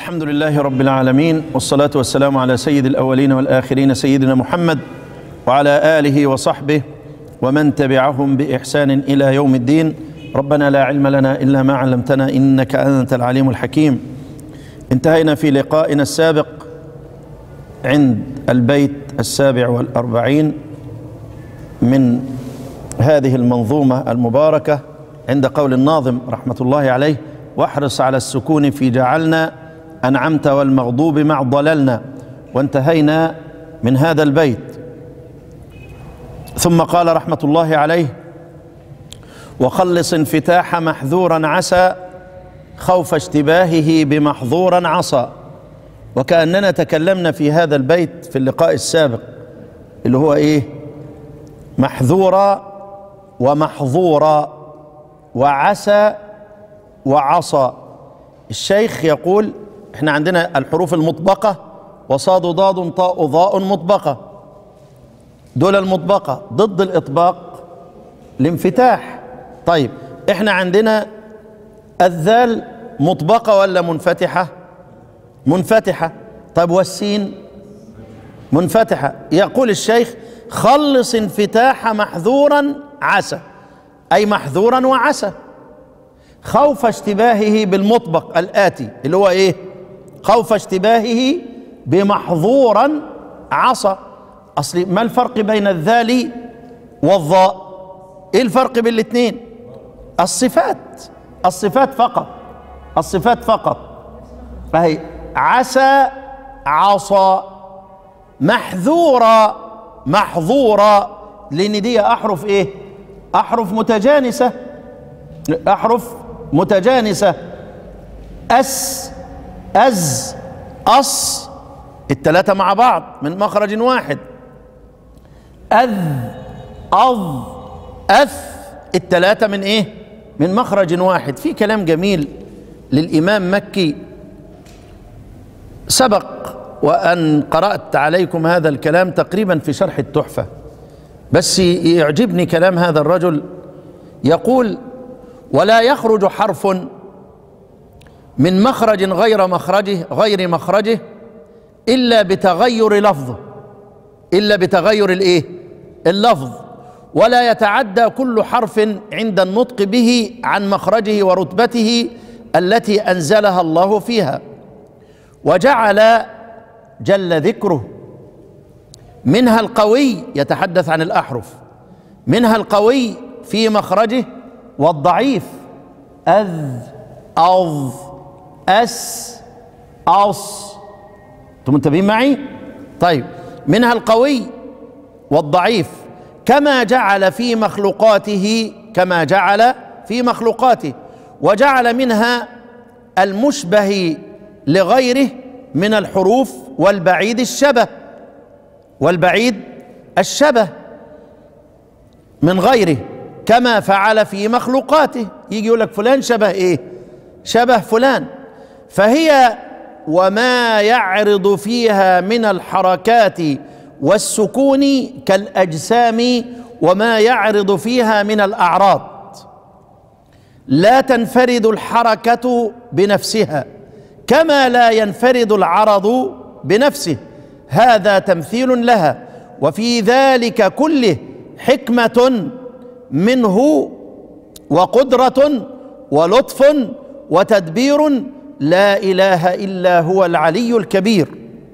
الحمد لله رب العالمين والصلاة والسلام على سيد الأولين والآخرين سيدنا محمد وعلى آله وصحبه ومن تبعهم بإحسان إلى يوم الدين ربنا لا علم لنا إلا ما علمتنا إنك أنت العليم الحكيم انتهينا في لقائنا السابق عند البيت السابع والأربعين من هذه المنظومة المباركة عند قول الناظم رحمة الله عليه واحرص على السكون في جعلنا أنعمت والمغضوب مع ضللنا وانتهينا من هذا البيت ثم قال رحمة الله عليه وخلص انفتاح محذورا عسى خوف اشتباهه بمحظورا عصى وكأننا تكلمنا في هذا البيت في اللقاء السابق اللي هو ايه محذورا ومحظورا وعسى وعصى الشيخ يقول احنا عندنا الحروف المطبقة وصاد ضاد طاء ضاء مطبقة دول المطبقة ضد الإطباق الانفتاح طيب احنا عندنا الذال مطبقة ولا منفتحة منفتحة طيب والسين منفتحة يقول الشيخ خلص انفتاح محذورا عسى أي محذورا وعسى خوف اشتباهه بالمطبق الآتي اللي هو إيه خوف اشتباهه بمحظورا عصى أصل ما الفرق بين الذال والضاء إيه الفرق بين الاثنين الصفات الصفات فقط الصفات فقط فهي عسى عصى محذورا محظورا لان دي احرف ايه احرف متجانسه احرف متجانسه اس از اص الثلاثه مع بعض من مخرج واحد اذ اض اث الثلاثه من ايه من مخرج واحد في كلام جميل للامام مكي سبق وان قرات عليكم هذا الكلام تقريبا في شرح التحفه بس يعجبني كلام هذا الرجل يقول ولا يخرج حرف من مخرج غير مخرجه غير مخرجه الا بتغير لفظه الا بتغير الايه اللفظ ولا يتعدى كل حرف عند النطق به عن مخرجه ورتبته التي انزلها الله فيها وجعل جل ذكره منها القوي يتحدث عن الاحرف منها القوي في مخرجه والضعيف اذ اض اس اص انتم منتبهين معي طيب منها القوي والضعيف كما جعل في مخلوقاته كما جعل في مخلوقاته وجعل منها المشبه لغيره من الحروف والبعيد الشبه والبعيد الشبه من غيره كما فعل في مخلوقاته يجي يقول لك فلان شبه ايه شبه فلان فهي وما يعرض فيها من الحركات والسكون كالاجسام وما يعرض فيها من الاعراض لا تنفرد الحركه بنفسها كما لا ينفرد العرض بنفسه هذا تمثيل لها وفي ذلك كله حكمه منه وقدره ولطف وتدبير لا اله الا هو العلي الكبير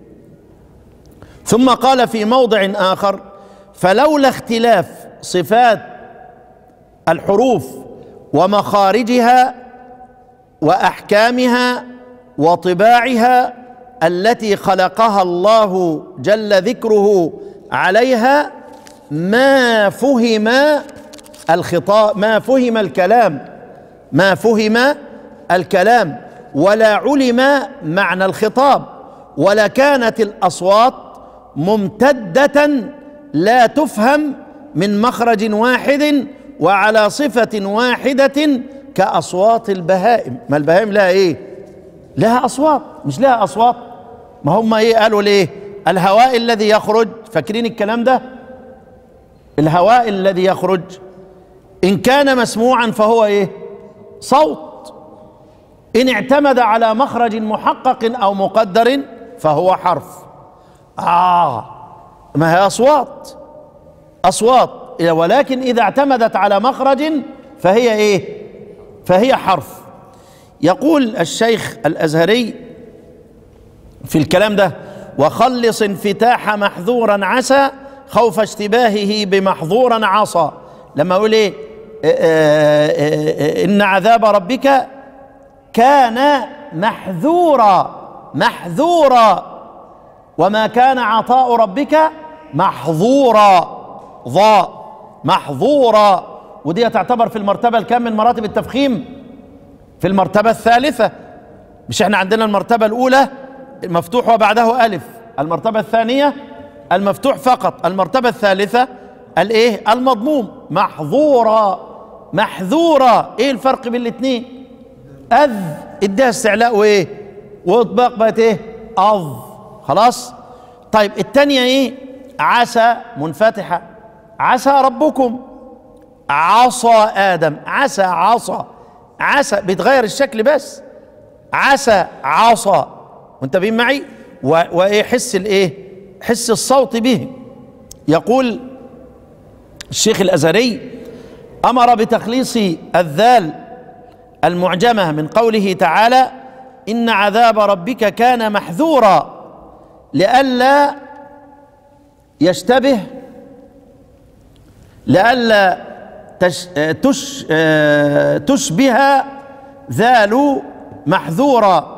ثم قال في موضع اخر فلولا اختلاف صفات الحروف ومخارجها واحكامها وطباعها التي خلقها الله جل ذكره عليها ما فهم الخطاب ما فهم الكلام ما فهم الكلام ولا علم معنى الخطاب ولا كانت الاصوات ممتده لا تفهم من مخرج واحد وعلى صفه واحده كاصوات البهائم ما البهائم لها ايه لها اصوات مش لها اصوات ما هم ايه قالوا ليه الهواء الذي يخرج فاكرين الكلام ده الهواء الذي يخرج ان كان مسموعا فهو ايه صوت إن اعتمد على مخرج محقق أو مقدر فهو حرف آه ما هي أصوات أصوات ولكن إذا اعتمدت على مخرج فهي إيه فهي حرف يقول الشيخ الأزهري في الكلام ده وخلص انفتاح محذورا عسى خوف اشتباهه بمحظورا عصى لما اقول ايه ان عذاب ربك كان محذورا محذورا وما كان عطاء ربك محظورا ضاء محظورا ودي تعتبر في المرتبه الكام من مراتب التفخيم في المرتبه الثالثه مش احنا عندنا المرتبه الاولى مفتوح وبعده الف المرتبه الثانيه المفتوح فقط المرتبه الثالثه الايه المضموم محظورا محذورا ايه الفرق بين الاثنين اذ اداها استعلاء وايه واطباق بقت ايه اظ خلاص طيب الثانيه ايه عسى منفتحه عسى ربكم عصى ادم عسى عصى عسى بيتغير الشكل بس عسى عصى منتبهين معي وايه حس الايه حس الصوت به يقول الشيخ الازهري امر بتخليص الذال المعجمه من قوله تعالى ان عذاب ربك كان محذورا لئلا يشتبه لئلا تش تش تشبه ذال محذورا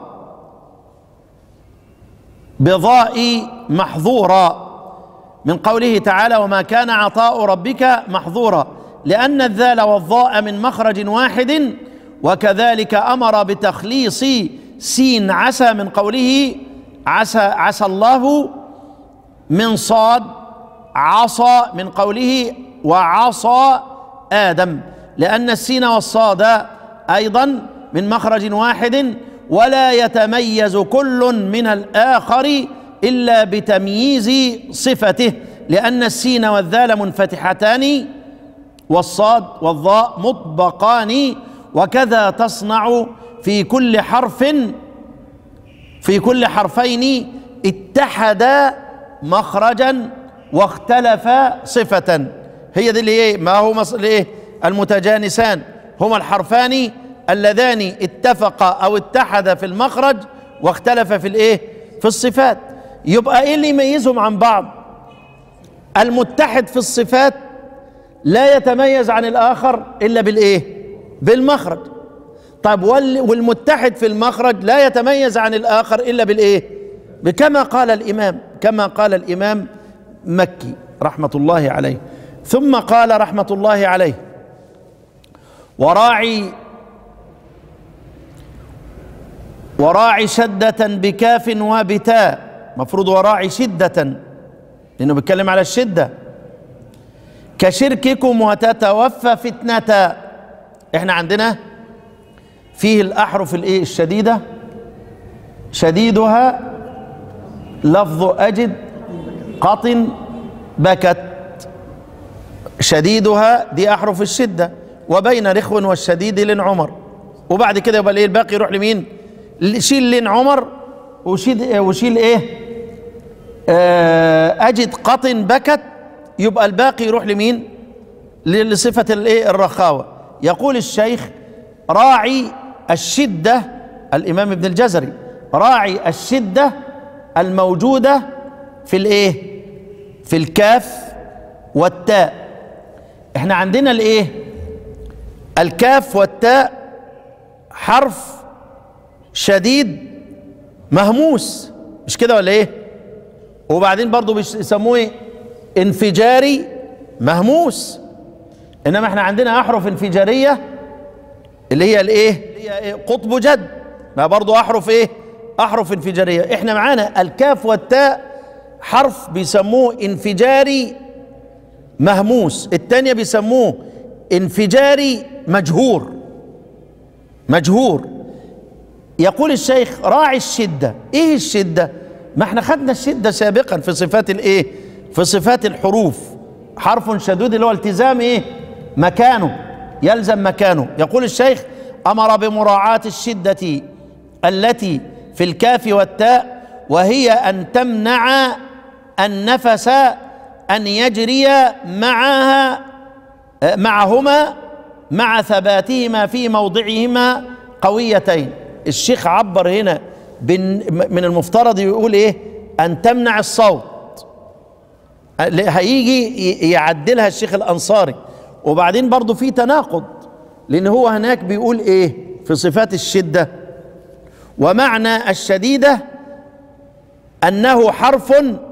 بضاء محظورا من قوله تعالى وما كان عطاء ربك محظورا لأن الذال والضاء من مخرج واحد وكذلك أمر بتخليص سين عسى من قوله عسى عسى الله من صاد عصى من قوله وعصى آدم لأن السين والصاد أيضا من مخرج واحد ولا يتميز كل من الآخر إلا بتمييز صفته لأن السين والذال منفتحتان والصاد والضاء مطبقان وكذا تصنع في كل حرف في كل حرفين اتحدا مخرجا واختلفا صفة هي دي اللي ايه ما هو الايه المتجانسان هما الحرفان اللذان اتفقا او اتحدا في المخرج واختلف في الايه في الصفات يبقى ايه اللي يميزهم عن بعض المتحد في الصفات لا يتميز عن الاخر الا بالايه بالمخرج طيب والمتحد في المخرج لا يتميز عن الاخر الا بالايه كما قال الامام كما قال الامام مكي رحمه الله عليه ثم قال رحمه الله عليه وراعي وراعي شدة بكاف وبتاء مفروض وراعي شدة لأنه بيتكلم على الشدة كشرككم وتتوفى فتنة احنا عندنا فيه الأحرف الايه الشديدة شديدها لفظ أجد قط بكت شديدها دي أحرف الشدة وبين رخو والشديد لن عمر وبعد كده يبقى الايه الباقي يروح لمين؟ شيل لين عمر وشيل وشيل ايه آه اجد قط بكت يبقى الباقي يروح لمين لصفة الايه الرخاوة يقول الشيخ راعي الشدة الامام ابن الجزري راعي الشدة الموجودة في الايه في الكاف والتاء احنا عندنا الايه الكاف والتاء حرف شديد مهموس مش كده ولا ايه وبعدين برضو بيسموه ايه انفجاري مهموس انما احنا عندنا احرف انفجاريه اللي هي الايه اللي هي إيه؟ قطب جد ما برضو احرف ايه احرف انفجاريه احنا معانا الكاف والتاء حرف بيسموه انفجاري مهموس التانية بيسموه انفجاري مجهور مجهور يقول الشيخ راعي الشدة ايه الشدة ما احنا خدنا الشدة سابقا في صفات الايه في صفات الحروف حرف شدود اللي هو التزام ايه مكانه يلزم مكانه يقول الشيخ امر بمراعاة الشدة التي في الكاف والتاء وهي ان تمنع النفس ان يجري معها معهما مع ثباتهما في موضعهما قويتين الشيخ عبر هنا من المفترض يقول ايه ان تمنع الصوت هيجي يعدلها الشيخ الانصاري وبعدين برضه في تناقض لان هو هناك بيقول ايه في صفات الشده ومعنى الشديده انه حرف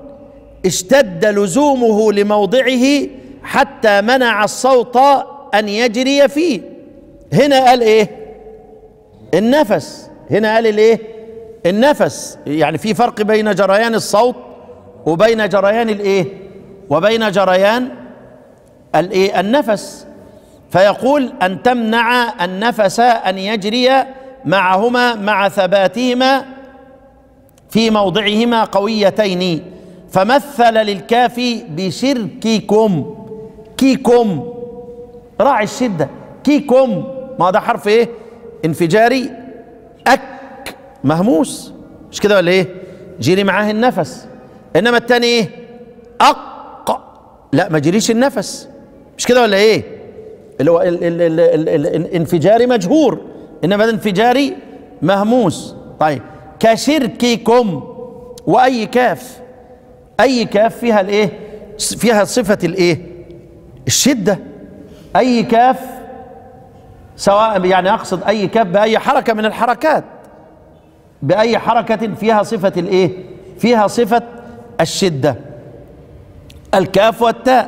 اشتد لزومه لموضعه حتى منع الصوت ان يجري فيه هنا قال ايه النفس هنا قال الايه النفس يعني في فرق بين جريان الصوت وبين جريان الايه وبين جريان الايه النفس فيقول ان تمنع النفس ان يجري معهما مع ثباتهما في موضعهما قويتين فمثل للكاف بشرككم كيكم راعي الشدة كيكم ما ده حرف ايه انفجاري اك مهموس مش كده ولا ايه جيري معاه النفس انما التاني ايه اق لا ما جريش النفس مش كده ولا ايه اللي هو ال- ال- ال- ال- ال- الانفجاري مجهور انما ده انفجاري مهموس طيب كشرككم واي كاف اي كاف فيها الايه فيها صفه الايه الشده اي كاف سواء يعني اقصد اي كاف باي حركه من الحركات باي حركه فيها صفه الايه فيها صفه الشده الكاف والتاء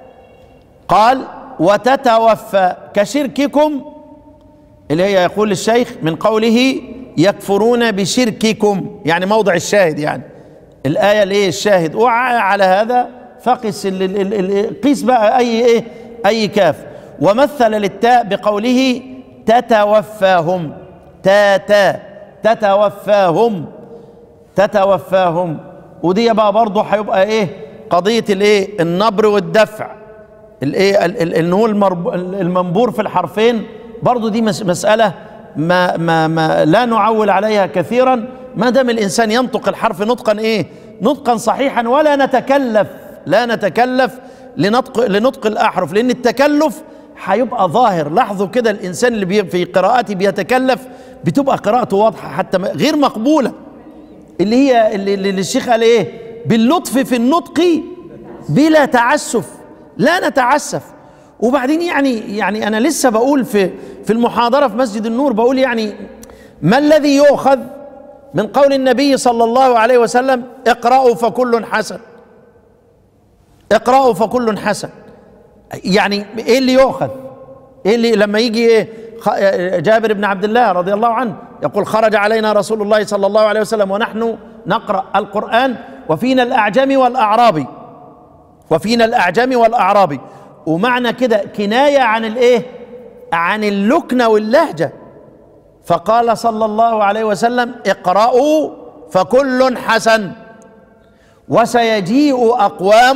قال وتتوفى كشرككم اللي هي يقول الشيخ من قوله يكفرون بشرككم يعني موضع الشاهد يعني الآية الايه الشاهد وعلى هذا فقس ال- ال- ال- ال- قيس بقى أي إيه أي كاف ومثل للتاء بقوله تتوفاهم تاتا تتوفاهم تتوفاهم ودي بقى برضه هيبقى ايه قضيه الايه النبر والدفع الايه ال- ال- ان هو المرب- المنبور في الحرفين برضه دي مس- مساله ما ما ما لا نعول عليها كثيرا ما دام الانسان ينطق الحرف نطقا ايه نطقا صحيحا ولا نتكلف لا نتكلف لنطق لنطق الاحرف لان التكلف هيبقى ظاهر لاحظوا كده الانسان اللي بي في قراءته بيتكلف بتبقى قراءته واضحه حتى م- غير مقبوله اللي هي اللي, اللي الشيخ قال ايه باللطف في النطق بلا تعسف لا نتعسف وبعدين يعني يعني انا لسه بقول في في المحاضره في مسجد النور بقول يعني ما الذي يؤخذ من قول النبي صلى الله عليه وسلم اقرأوا فكل حسن اقرأوا فكل حسن يعني ايه اللي يؤخذ ايه اللي لما يجي ايه خ- جابر بن عبد الله رضي الله عنه يقول خرج علينا رسول الله صلى الله عليه وسلم ونحن نقرأ القرآن وفينا الأعجم والأعرابي وفينا الأعجم والأعرابي ومعنى كده كناية عن الايه عن اللكنة واللهجة فقال صلى الله عليه وسلم اقرأوا فكل حسن وسيجيء أقوام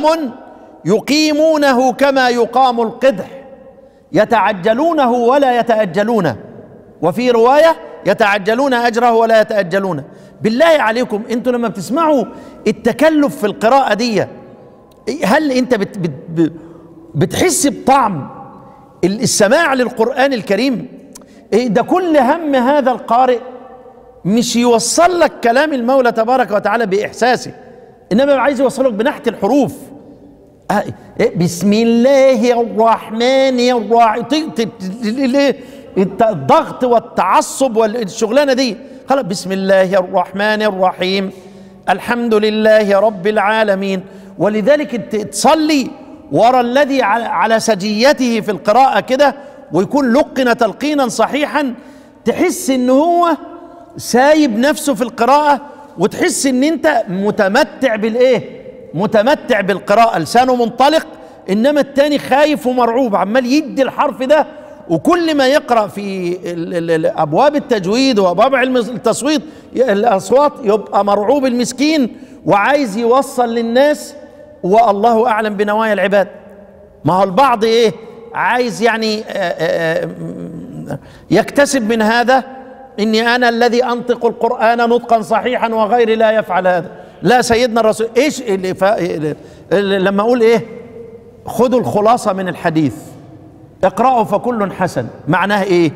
يقيمونه كما يقام القدح يتعجلونه ولا يتأجلونه وفي رواية يتعجلون أجره ولا يتأجلونه بالله عليكم انتوا لما بتسمعوا التكلف في القراءة دي هل انت بت بت بتحس بطعم السماع للقرآن الكريم إيه ده كل هم هذا القارئ مش يوصل لك كلام المولى تبارك وتعالى بإحساسه إنما عايز يوصلك بنحت الحروف آه، إيه، بسم الله الرحمن الرحيم ت- ت- ت- الت- الضغط والتعصب والشغلانه دي خلاص بسم الله الرحمن الرحيم الحمد لله رب العالمين ولذلك ت- تصلي ورا الذي على- على سجيته في القراءه كده ويكون لقن تلقينا صحيحا تحس ان هو سايب نفسه في القراءه وتحس ان انت متمتع بالايه متمتع بالقراءة لسانه منطلق إنما التاني خايف ومرعوب عمال يدي الحرف ده وكل ما يقرأ في ال- ال- ال- أبواب التجويد وأبواب علم التصويت ي- الأصوات يبقى مرعوب المسكين وعايز يوصل للناس والله أعلم بنوايا العباد ما هو البعض إيه عايز يعني آه، آه، آه، يكتسب من هذا اني انا الذي انطق القران نطقا صحيحا وغيري لا يفعل هذا لا سيدنا الرسول ايش اللي ف... اللي لما اقول ايه خذوا الخلاصه من الحديث اقرأوا فكل حسن معناه ايه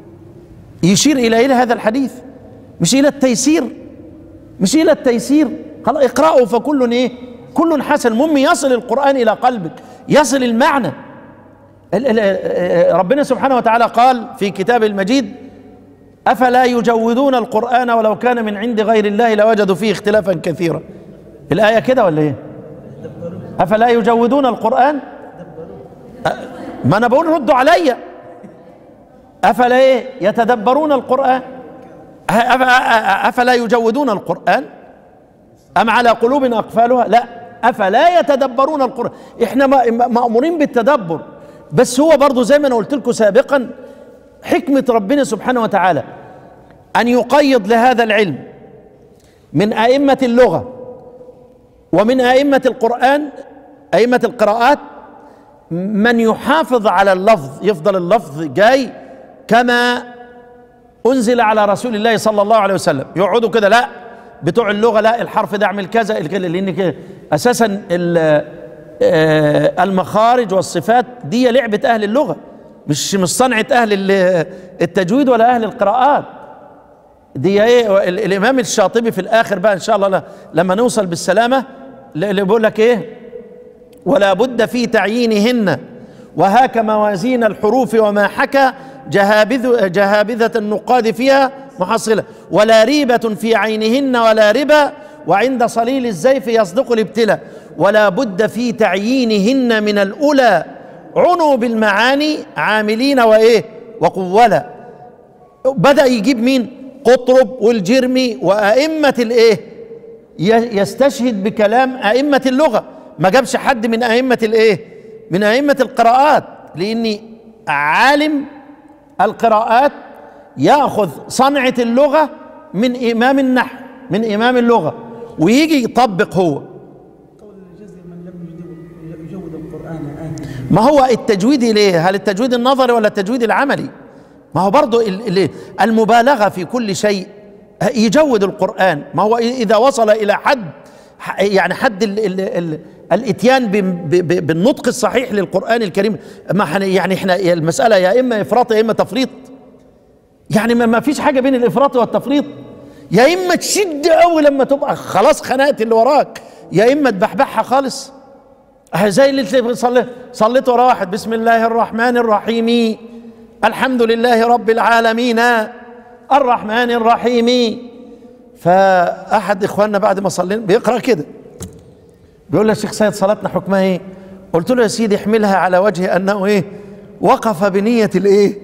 يشير الى الى هذا الحديث مش الى التيسير مش الى التيسير خلاص اقرأوا فكل ايه كل حسن المهم يصل القرآن الى قلبك يصل المعنى ال- ال- ربنا سبحانه وتعالى قال في كتاب المجيد افلا يجودون القرآن ولو كان من عند غير الله لوجدوا فيه اختلافا كثيرا الآية كده ولا ايه افلا يجودون القرآن أ- ما انا بقول ردوا عليا افلا ايه يتدبرون القرآن أ- أف- أ- افلا يجودون القرآن ام على قلوب اقفالها لا افلا يتدبرون القرآن احنا ما- مأمورين بالتدبر بس هو برضو زي ما انا قلت لكم سابقا حكمة ربنا سبحانه وتعالى أن يقيض لهذا العلم من أئمة اللغة ومن أئمة القرآن أئمة القراءات من يحافظ على اللفظ يفضل اللفظ جاي كما أنزل على رسول الله صلى الله عليه وسلم يقعدوا كده لا بتوع اللغة لا الحرف ده اعمل كذا الكلمة- لأن كده أساسا ال- آه، المخارج والصفات دي لعبة أهل اللغة مش مش صنعة أهل ال- التجويد ولا أهل القراءات دي ايه ال- الامام الشاطبي في الاخر بقى ان شاء الله ل- لما نوصل بالسلامه ل- اللي بيقول لك ايه ولا بد في تعيينهن وهاك موازين الحروف وما حكى جهابذ جهابذة النقاد فيها محصلة ولا ريبة في عينهن ولا ربا وعند صليل الزيف يصدق الابتلاء ولا بد في تعيينهن من الأولى عنوا بالمعاني عاملين وإيه وقولا بدأ يجيب مين قطرب والجرمي وأئمة الإيه ي- يستشهد بكلام أئمة اللغة ما جابش حد من أئمة الإيه من أئمة القراءات لأن عالم القراءات يأخذ صنعة اللغة من إمام النحو من إمام اللغة ويجي يطبق هو قول الجزء من لم يجود- يجود القرآن آثما ما هو التجويد ليه هل التجويد النظري ولا التجويد العملي ما هو برضو ال- ال- المبالغة في كل شيء يجود القرآن ما هو إذا وصل إلى حد ح- يعني حد ال ال ال الاتيان ب- ب- ب- بالنطق الصحيح للقرآن الكريم ما حن- يعني احنا المسألة يا إما إفراط يا إما تفريط يعني ما ما فيش حاجة بين الإفراط والتفريط يا إما تشد قوي لما تبقى خلاص خنقت اللي وراك يا إما تبحبحها خالص اه زي اللي تلاقي صلي صليت ورا واحد بسم الله الرحمن الرحيم الحمد لله رب العالمين الرحمن الرحيم فأحد إخواننا بعد ما صلينا بيقرأ كده بيقول له الشيخ سيد صلاتنا حكمها إيه؟ قلت له يا سيدي احملها على وجه أنه إيه؟ وقف بنية الإيه؟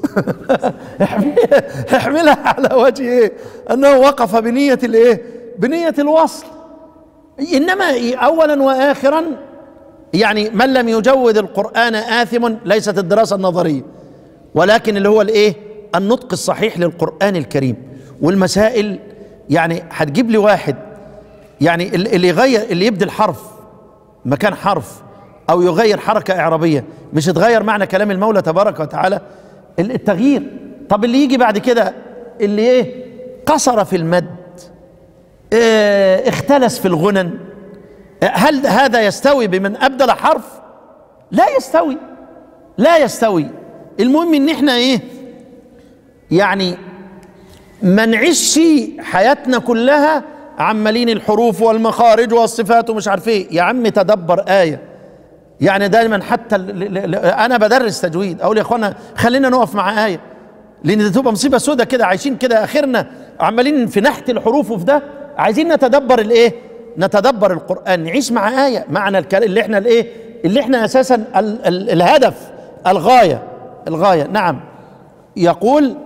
احملها على وجه إيه؟ أنه وقف بنية الإيه؟ بنية الوصل انما اولا واخرا يعني من لم يجود القران اثم ليست الدراسه النظريه ولكن اللي هو الايه النطق الصحيح للقران الكريم والمسائل يعني هتجيب لي واحد يعني ال- اللي يغير اللي يبدل حرف مكان حرف او يغير حركه اعرابيه مش تغير معنى كلام المولى تبارك وتعالى ال- التغيير طب اللي يجي بعد كده اللي ايه قصر في المد آه، اختلس في الغنن آه، هل هذا يستوي بمن ابدل حرف لا يستوي لا يستوي المهم ان احنا ايه يعني ما نعيش حياتنا كلها عمالين الحروف والمخارج والصفات ومش عارف ايه يا عم تدبر ايه يعني دايما حتى ال- ال- ال- انا بدرس تجويد اقول يا اخوانا خلينا نقف مع ايه لان دي تبقى مصيبه سودة كده عايشين كده اخرنا عمالين في نحت الحروف وفي ده عايزين نتدبر الايه نتدبر القران نعيش مع ايه معنى الكلام اللي احنا الايه اللي احنا اساسا ال ال الهدف الغايه الغايه نعم يقول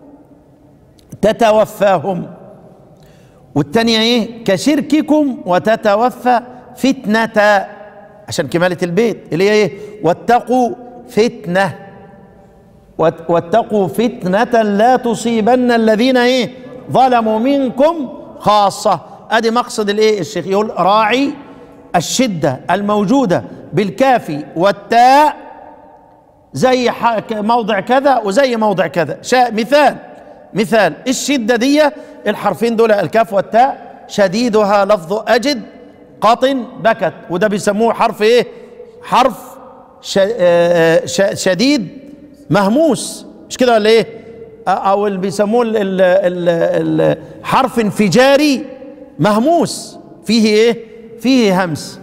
تتوفاهم والتانية ايه كشرككم وتتوفى فتنة عشان كمالة البيت اللي هي ايه واتقوا فتنة وات- واتقوا فتنة لا تصيبن الذين ايه ظلموا منكم خاصة ادي مقصد الايه الشيخ يقول راعي الشدة الموجودة بالكافي والتاء زي ح- ك- موضع كذا وزي موضع كذا شاء مثال مثال الشدة دي الحرفين دول الكاف والتاء شديدها لفظ أجد قطن بكت وده بيسموه حرف ايه حرف ش- آه، ش- شديد مهموس مش كده ولا ايه او اللي بيسموه ال- ال- ال- ال- حرف انفجاري مهموس فيه ايه فيه همس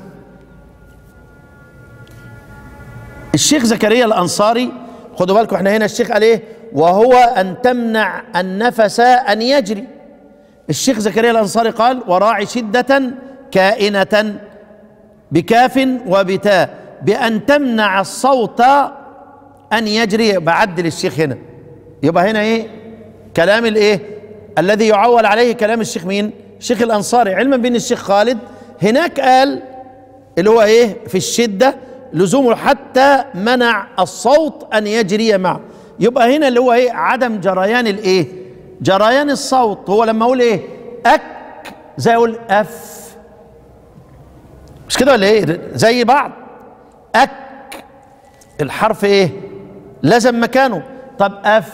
الشيخ زكريا الانصاري خدوا بالكم احنا هنا الشيخ قال ايه وهو ان تمنع النفس ان يجري الشيخ زكريا الانصاري قال وراعي شده كائنه بكاف وبتاء بان تمنع الصوت ان يجري بعدل الشيخ هنا يبقى هنا ايه كلام الايه الذي يعول عليه كلام الشيخ مين الشيخ الانصاري علما بان الشيخ خالد هناك قال اللي هو ايه في الشده لزومه حتى منع الصوت ان يجري معه يبقى هنا اللي هو ايه عدم جريان الايه جريان الصوت هو لما اقول ايه اك زي اقول اف مش كده ولا ايه زي بعض اك الحرف ايه لازم مكانه طب اف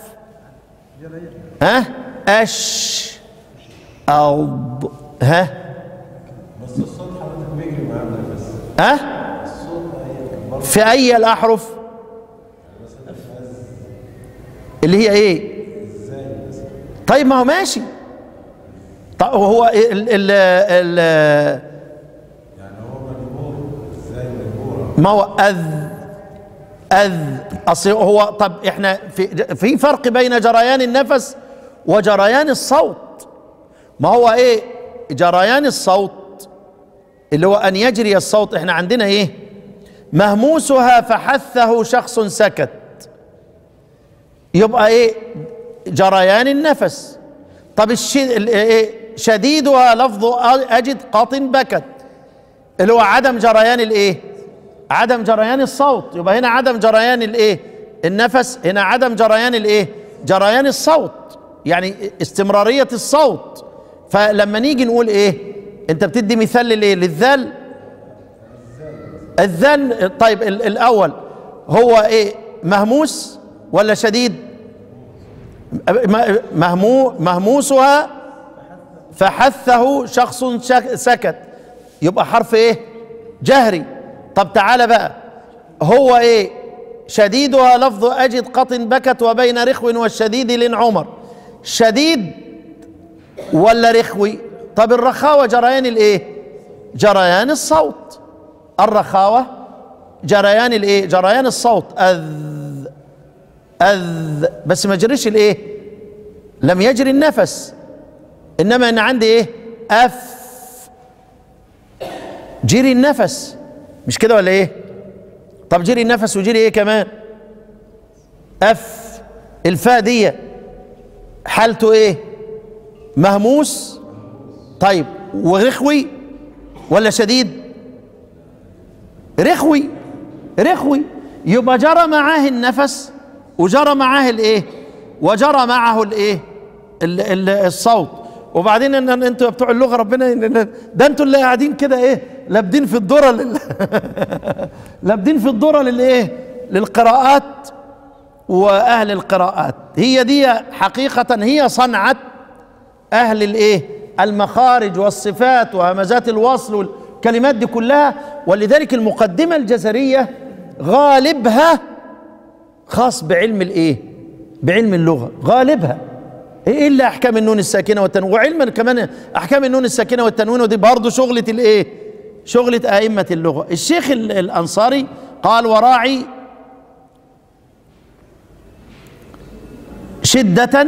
ها اش أض ها ها في اي الاحرف اللي هي ايه طيب ما هو ماشي طيب هو ال ال ال ما هو اذ اذ اصل هو طب احنا في في فرق بين جريان النفس وجريان الصوت ما هو ايه جريان الصوت اللي هو ان يجري الصوت احنا عندنا ايه مهموسها فحثه شخص سكت يبقى ايه جريان النفس طب الش... ال- ايه شديدها لفظ اجد قاط بكت اللي هو عدم جريان الايه عدم جريان الصوت يبقى هنا عدم جريان الايه النفس هنا عدم جريان الايه جريان الصوت يعني استمرارية الصوت فلما نيجي نقول ايه انت بتدي مثال للايه للذال الذال طيب ال- الاول هو ايه مهموس ولا شديد م- مهمو مهموسها فحثه شخص شك- سكت يبقى حرف ايه جهري طب تعالى بقى هو ايه شديدها لفظ اجد قط بكت وبين رخو والشديد لن عمر شديد ولا رخوي طب الرخاوة جريان الايه جريان الصوت الرخاوة جريان الايه جريان الصوت اذ اذ بس ما جريش الايه لم يجري النفس انما انا عندي ايه اف جري النفس مش كده ولا ايه طب جري النفس وجري ايه كمان اف الفاء دي حالته ايه مهموس طيب ورخوي ولا شديد رخوي رخوي يبقى جرى معاه النفس وجرى معاه الايه وجرى معه الايه ال- ال- الصوت وبعدين ان إن انتوا بتوع اللغه ربنا إن- ده انتوا اللي قاعدين كده ايه لابدين في الذره لل... لابدين في الذره للايه للقراءات واهل القراءات هي دي حقيقه هي صنعه اهل الايه المخارج والصفات وهمزات الوصل والكلمات دي كلها ولذلك المقدمه الجزريه غالبها خاص بعلم الايه بعلم اللغه غالبها إيه الا احكام النون الساكنه والتنوين وعلما كمان احكام النون الساكنه والتنوين ودي برضه شغله الايه شغله ائمه اللغه الشيخ ال- الانصاري قال وراعي شده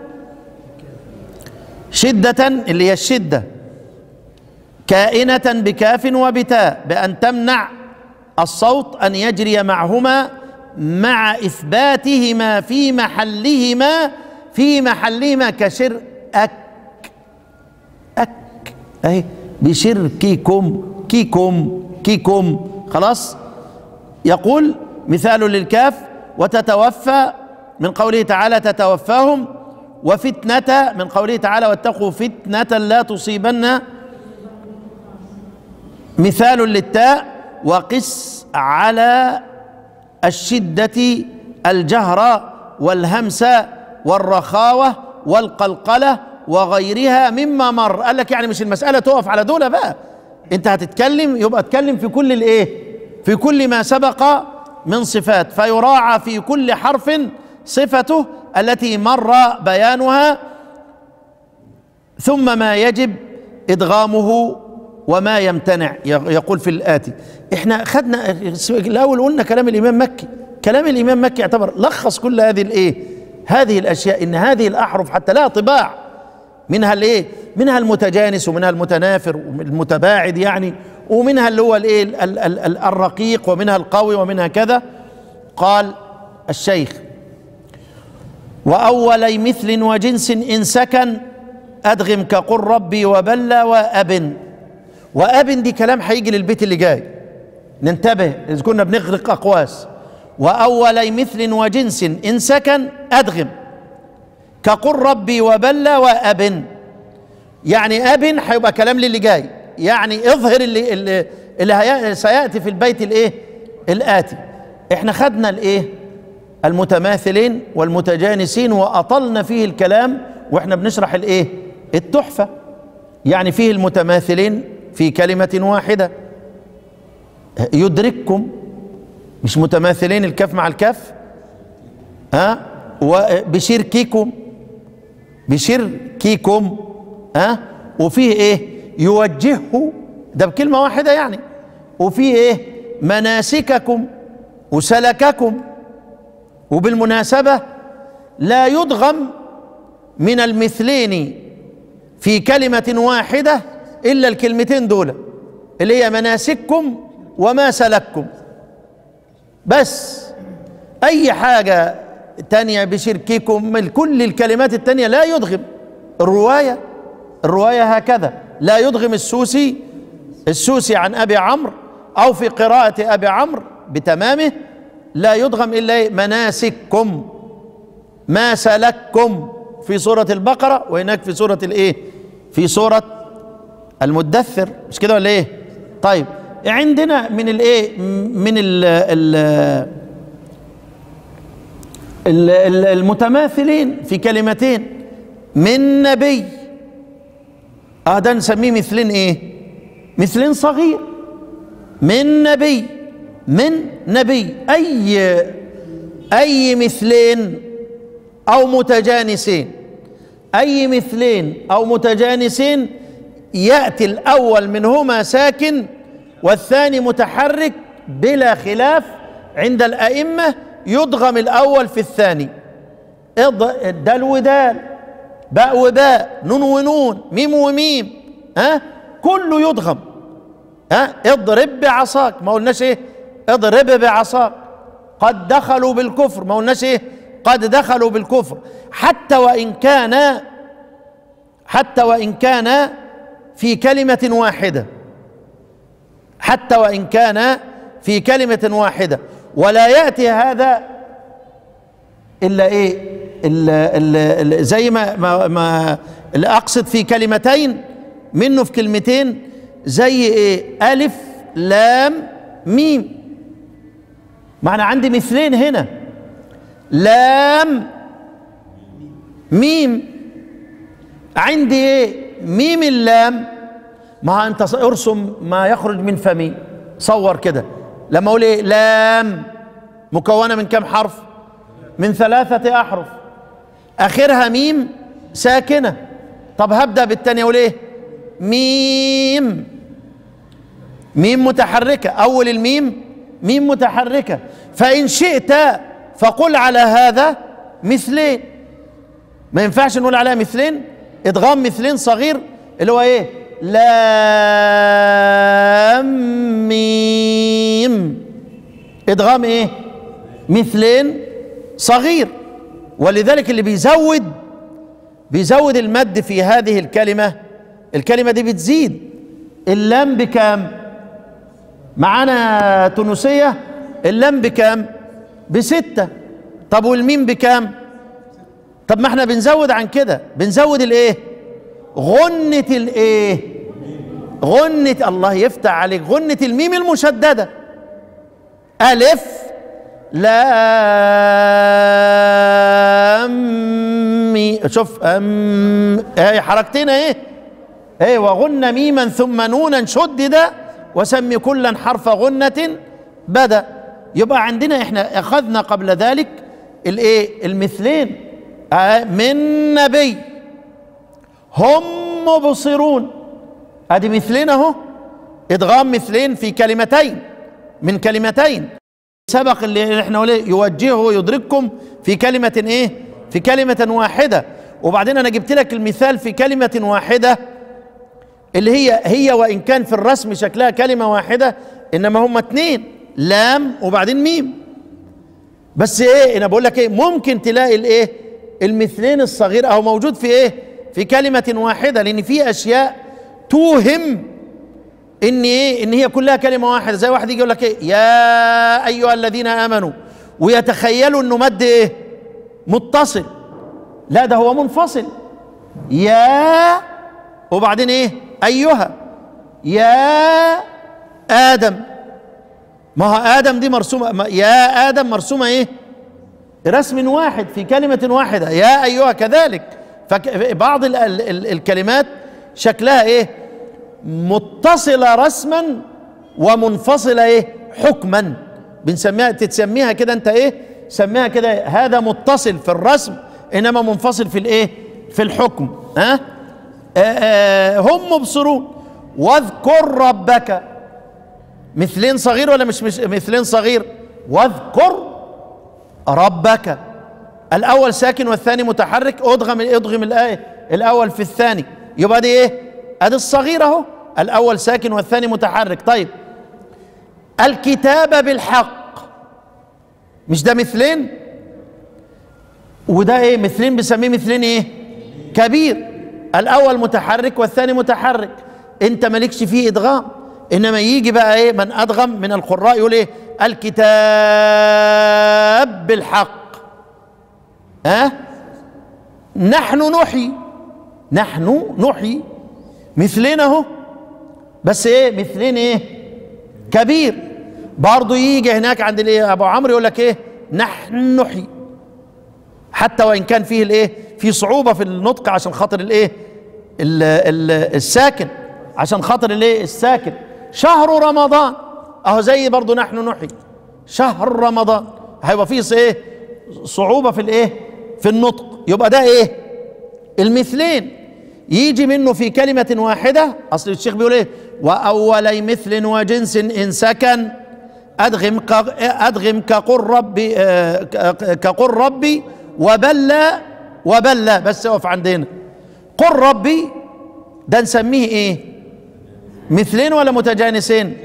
شدة اللي هي الشدة كائنة بكاف وبتاء بأن تمنع الصوت أن يجري معهما مع إثباتهما في محلهما في محلهما كشر أك أك أهي بشرككم كيكم كيكم خلاص يقول مثال للكاف وتتوفى من قوله تعالى تتوفاهم وفتنة من قوله تعالى واتقوا فتنة لا تصيبن مثال للتاء وقس على الشدة الجهر والهمس والرخاوة والقلقلة وغيرها مما مر قال لك يعني مش المسألة تقف على دول بقى انت هتتكلم يبقى اتكلم في كل الايه في كل ما سبق من صفات فيراعى في كل حرف صفته التي مر بيانها ثم ما يجب ادغامه وما يمتنع يقول في الآتي احنا خدنا الاول قلنا كلام الامام مكي كلام الامام مكي يعتبر لخص كل هذه الايه هذه الاشياء ان هذه الاحرف حتى لها طباع منها الايه منها المتجانس ومنها المتنافر المتباعد يعني ومنها اللي هو الايه ال- ال- ال- الرقيق ومنها القوي ومنها كذا قال الشيخ وأولي مثل وجنس إن سكن أدغم كقل ربي وبلى وأب وأب دي كلام هيجي للبيت اللي جاي ننتبه إذا كنا بنغرق أقواس وأولي مثل وجنس إن سكن أدغم كقل ربي وبلى وأب يعني أب هيبقى كلام للي جاي يعني اظهر اللي اللي, اللي هي- سيأتي في البيت الإيه الآتي احنا خدنا الإيه المتماثلين والمتجانسين وأطلنا فيه الكلام واحنا بنشرح الإيه التحفة يعني فيه المتماثلين في كلمة واحدة يدرككم مش متماثلين الكف مع الكف ها وبشرككم بشرككم ها وفيه ايه يوجهه ده بكلمة واحدة يعني وفيه ايه مناسككم وسلككم وبالمناسبة لا يدغم من المثلين في كلمة واحدة إلا الكلمتين دول اللي هي مناسككم وما سلككم بس أي حاجة تانية بشرككم من كل الكلمات التانية لا يدغم الرواية الرواية هكذا لا يدغم السوسي السوسي عن أبي عمرو أو في قراءة أبي عمرو بتمامه لا يدغم إلا إيه؟ مناسككم ما سلككم في سورة البقرة وهناك في سورة الإيه في سورة المدثر مش كده ولا إيه طيب عندنا من الإيه من ال ال ال- ال- المتماثلين في كلمتين من نبي اه ده نسميه مثلين ايه مثلين صغير من نبي من نبي اي اي مثلين او متجانسين اي مثلين او متجانسين ياتي الاول منهما ساكن والثاني متحرك بلا خلاف عند الائمه يدغم الاول في الثاني اض- دال ودال باء وباء نون ونون ميم وميم ها كله يدغم ها اضرب بعصاك ما قلناش ايه اضرب بعصاك قد دخلوا بالكفر ما قلناش ايه قد دخلوا بالكفر حتى وان كان حتى وان كان في كلمة واحدة حتى وان كان في كلمة واحدة ولا يأتي هذا الا ايه إلا إلا إلا زي ما ما, ما اللي اقصد في كلمتين منه في كلمتين زي ايه الف لام ميم معنى عندي مثلين هنا لام ميم عندي ايه ميم اللام ما انت ص- ارسم ما يخرج من فمي صور كده لما اقول ايه لام مكونه من كم حرف من ثلاثة أحرف آخرها ميم ساكنة طب هبدأ بالتانية أقول إيه ميم ميم متحركة أول الميم ميم متحركة فإن شئت فقل على هذا مثلين ما ينفعش نقول عليها مثلين ادغام مثلين صغير اللي هو ايه لام ميم ادغام ايه مثلين صغير ولذلك اللي بيزود بيزود المد في هذه الكلمة الكلمة دي بتزيد اللام بكام معانا تونسية اللام بكام بستة طب والميم بكام طب ما احنا بنزود عن كده بنزود الايه غنة الايه غنة الله يفتح عليك غنة الميم المشددة ألف لام شوف أم اهي حركتين ايه ايه وغن ميما ثم نونا شدد وسمي كلا حرف غنة بدا يبقى عندنا احنا اخذنا قبل ذلك الايه المثلين آه، من نبي هم مبصرون ادي مثلين اهو ادغام مثلين في كلمتين من كلمتين سبق اللي احنا قلنا يوجهه يدرككم في كلمة ايه في كلمة واحدة وبعدين انا جبت لك المثال في كلمة واحدة اللي هي هي وان كان في الرسم شكلها كلمة واحدة انما هم اتنين لام وبعدين ميم بس ايه انا بقول لك ايه ممكن تلاقي الايه المثلين الصغير او موجود في ايه في كلمة واحدة لان في اشياء توهم ان ايه ان هي كلها كلمه واحده زي واحد يجي يقول لك ايه يا ايها الذين امنوا ويتخيلوا انه مد ايه متصل لا ده هو منفصل يا وبعدين ايه ايها يا ادم ما هو ادم دي مرسومه ما- يا ادم مرسومه ايه رسم واحد في كلمه واحده يا ايها كذلك فبعض ال ال ال الكلمات شكلها ايه متصلة رسما ومنفصلة ايه حكما بنسميها تتسميها كده انت ايه سميها كده هذا متصل في الرسم انما منفصل في الايه في الحكم ها آه آه هم مبصرون واذكر ربك مثلين صغير ولا مش, مش مثلين صغير واذكر ربك الاول ساكن والثاني متحرك ادغم ادغم الايه الاول في الثاني يبقى دي ايه ادي الصغير اهو الاول ساكن والثاني متحرك طيب الكتاب بالحق مش ده مثلين وده ايه مثلين بنسميه مثلين ايه كبير الاول متحرك والثاني متحرك انت مالكش فيه ادغام انما يجي بقى ايه من ادغم من القراء يقول ايه الكتاب بالحق ها نحن نحيي نحن نحيي مثلين اهو بس ايه مثلين ايه كبير برضه يجي هناك عند الايه ابو عمرو يقول لك ايه نحن نحيي حتى وان كان فيه الايه في صعوبه في النطق عشان خاطر الايه ال- ال- الساكن عشان خاطر الايه الساكن شهر رمضان اهو زي برضه نحن نحيي شهر رمضان هيبقى فيه ايه صعوبه في الايه في النطق يبقى ده ايه المثلين يجي منه في كلمة واحدة أصل الشيخ بيقول إيه وأولي مثل وجنس إن سكن أدغم ك- أدغم كقل ربي آه، ك- كقل ربي وبلى وبلى بس اقف عندنا قل ربي ده نسميه إيه مثلين ولا متجانسين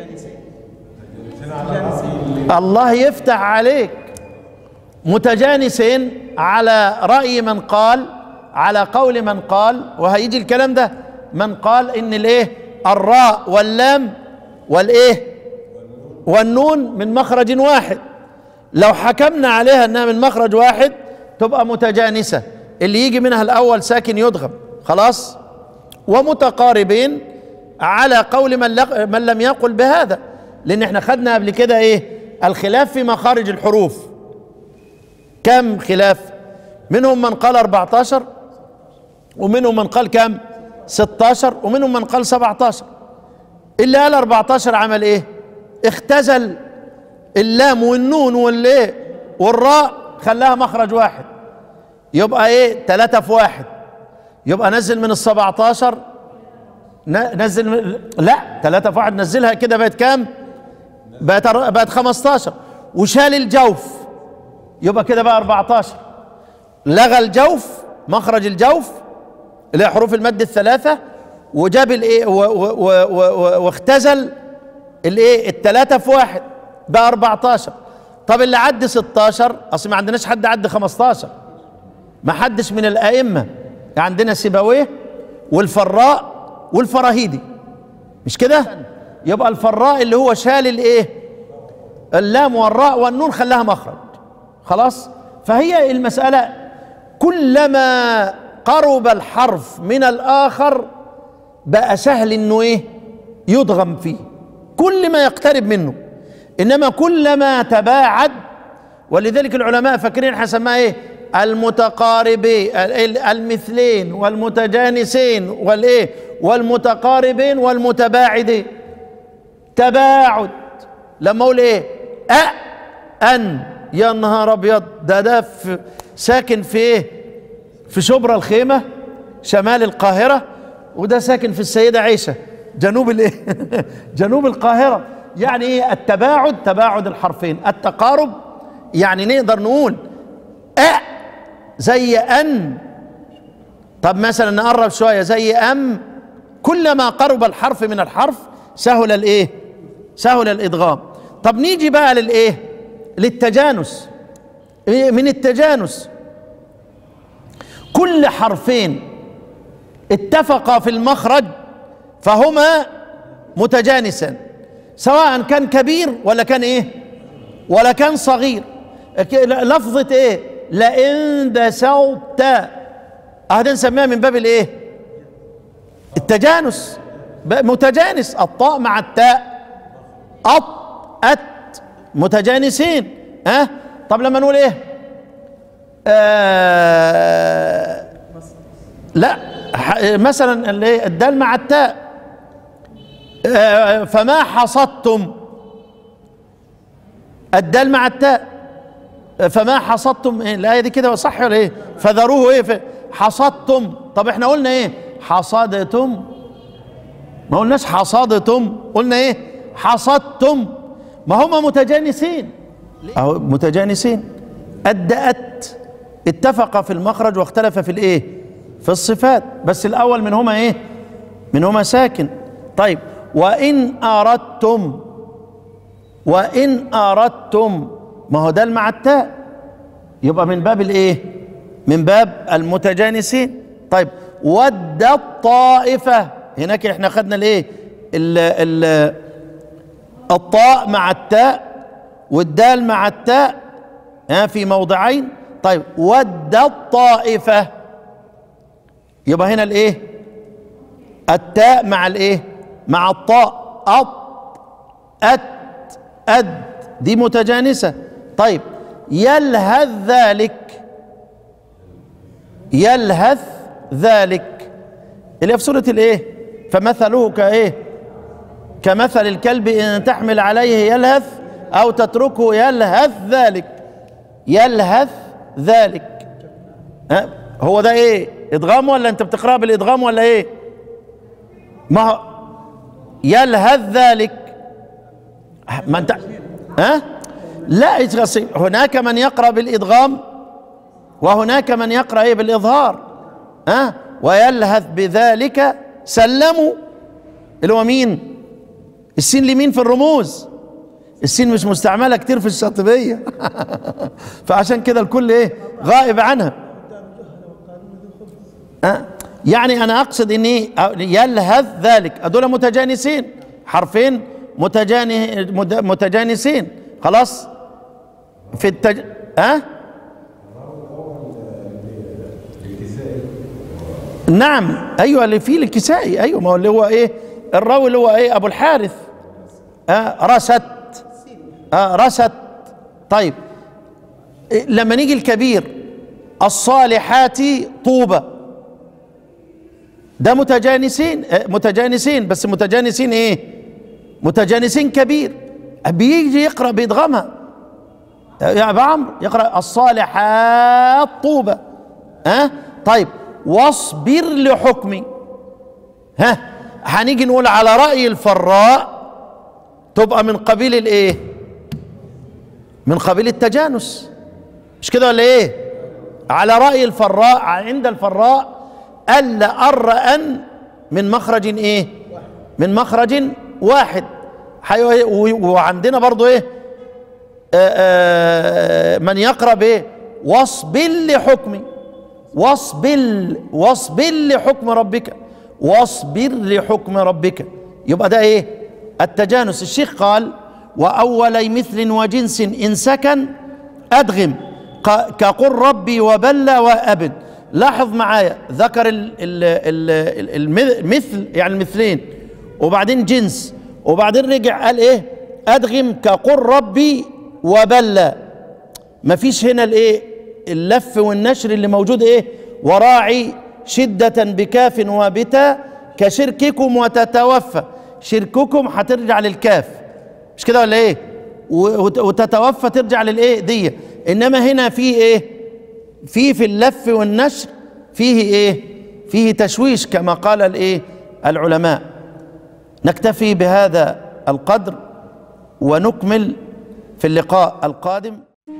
الله يفتح عليك متجانسين على رأي من قال على قول من قال وهيجي الكلام ده من قال ان الايه الراء واللام والايه والنون من مخرج واحد لو حكمنا عليها انها من مخرج واحد تبقى متجانسة اللي يجي منها الاول ساكن يدغم خلاص ومتقاربين على قول من, لق... من لم يقل بهذا لان احنا خدنا قبل كده ايه الخلاف في مخارج الحروف كم خلاف منهم من قال 14 ومنهم من قال كم 16 ومنهم من قال 17 اللي قال 14 عمل ايه اختزل اللام والنون والايه والراء خلاها مخرج واحد يبقى ايه ثلاثة في واحد يبقى نزل من ال 17 ن- نزل من لا ثلاثة في واحد نزلها كده بقت كام بقت أر- بقت 15 وشال الجوف يبقى كده بقى 14 لغى الجوف مخرج الجوف اللي هي حروف المد الثلاثة وجاب الايه و- و- و- و- واختزل الايه الثلاثة في واحد بقى 14 طب اللي عدى 16 اصل ما عندناش حد عدى 15 ما حدش من الائمه عندنا سيبويه والفراء والفراهيدي مش كده يبقى الفراء اللي هو شال الايه اللام والراء والنون خلاها مخرج خلاص فهي المسألة كلما قرب الحرف من الآخر بقى سهل انه ايه يضغم فيه كل ما يقترب منه انما كلما تباعد ولذلك العلماء فاكرين حسمها ايه المتقاربين ال- المثلين والمتجانسين والايه والمتقاربين والمتباعدين تباعد لما اقول ايه أ ان يا نهار ابيض ده ده في ساكن في ايه في شبرا الخيمه شمال القاهره وده ساكن في السيده عيشه جنوب الايه جنوب القاهره يعني ايه التباعد تباعد الحرفين التقارب يعني نقدر نقول أ زي أن طب مثلا نقرب شوية زي أم كلما قرب الحرف من الحرف سهل الإيه سهل الإدغام طب نيجي بقى للإيه للتجانس إيه من التجانس كل حرفين اتفقا في المخرج فهما متجانسان سواء كان كبير ولا كان ايه ولا كان صغير ك- لفظة ايه لئن دسوت اه دي نسميها من باب الايه التجانس ب- متجانس الطاء مع التاء أط أت متجانسين ها أه؟ طب لما نقول ايه آه لا ح- مثلا اللي إيه؟ الدال مع التاء آه فما حصدتم الدال مع التاء فما حصدتم ايه الايه دي كده صح ولا ايه فذروه ايه في حصدتم طب احنا قلنا ايه حصدتم ما قلناش حصدتم قلنا ايه حصدتم ما هما متجانسين اهو متجانسين أدأت اتفق في المخرج واختلف في الايه في الصفات بس الاول منهما ايه منهما ساكن طيب وان اردتم وان اردتم ما هو ده مع التاء يبقى من باب الايه من باب المتجانسين طيب ود الطائفه هناك احنا خدنا الايه ال ال الطاء مع التاء والدال مع التاء ها في موضعين طيب ود الطائفه يبقى هنا الايه التاء مع الايه مع الطاء أط أت أد دي متجانسة طيب يلهث ذلك يلهث ذلك اللي هي في سورة الايه فمثله كايه كمثل الكلب ان تحمل عليه يلهث او تتركه يلهث ذلك يلهث ذلك ها هو ده ايه ادغام ولا انت بتقرأ بالادغام ولا ايه ما هو يلهث ذلك ما انت ها لا يتغسل. هناك من يقرأ بالادغام وهناك من يقرأ ايه بالاظهار ها ويلهث بذلك سلموا اللي هو مين السين لمين في الرموز السين مش مستعمله كتير في الشاطبيه فعشان كده الكل ايه غائب عنها أه؟ يعني انا اقصد ان إيه؟ يلهث ذلك هذول متجانسين حرفين متجاني مد- متجانسين خلاص في التج... ها نعم ايوه اللي فيه الكسائي ايوه ما هو اللي هو ايه الراوي اللي هو ايه ابو الحارث آه رست آه رست طيب إيه لما نيجي الكبير الصالحات طوبى ده متجانسين آه، متجانسين بس متجانسين ايه متجانسين كبير بيجي يقرا بيدغمها يا ابو عمرو يقرا الصالحات طوبى ها أه؟ طيب واصبر لحكمي ها هنيجي نقول على راي الفراء تبقى من قبيل الايه من قبيل التجانس مش كده ولا ايه على راي الفراء عند الفراء الا ارأن من مخرج ايه من مخرج واحد حي- و- وعندنا برضو ايه آه، آه، من يقرا بايه واصبر لحكمي واصبر واصبر لحكم ربك واصبر لحكم ربك يبقى ده ايه التجانس الشيخ قال واولي مثل وجنس ان سكن ادغم ق- كقل ربي وبلى وابن لاحظ معايا ذكر ال- ال- ال- ال- المثل يعني المثلين وبعدين جنس وبعدين رجع قال ايه ادغم كقل ربي وبلى ما فيش هنا الايه اللف والنشر اللي موجود ايه وراعي شدة بكاف وبتا كشرككم وتتوفى شرككم هترجع للكاف مش كده ولا ايه وت- وتتوفى ترجع للايه دي انما هنا في ايه في في اللف والنشر فيه ايه فيه تشويش كما قال الايه العلماء نكتفي بهذا القدر ونكمل في اللقاء القادم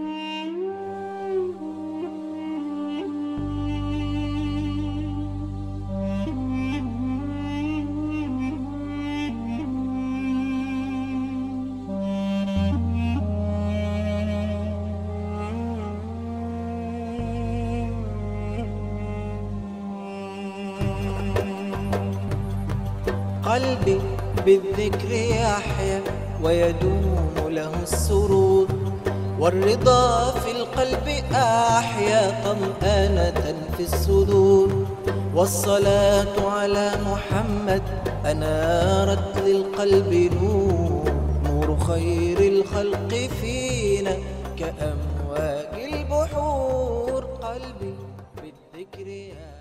قلبي بالذكر يحيا ويدوم له السرور والرضا في القلب أحيا طمأنة في الصدور والصلاة على محمد أنارت للقلب نور نور خير الخلق فينا كأمواج البحور قلبي بالذكر يحيا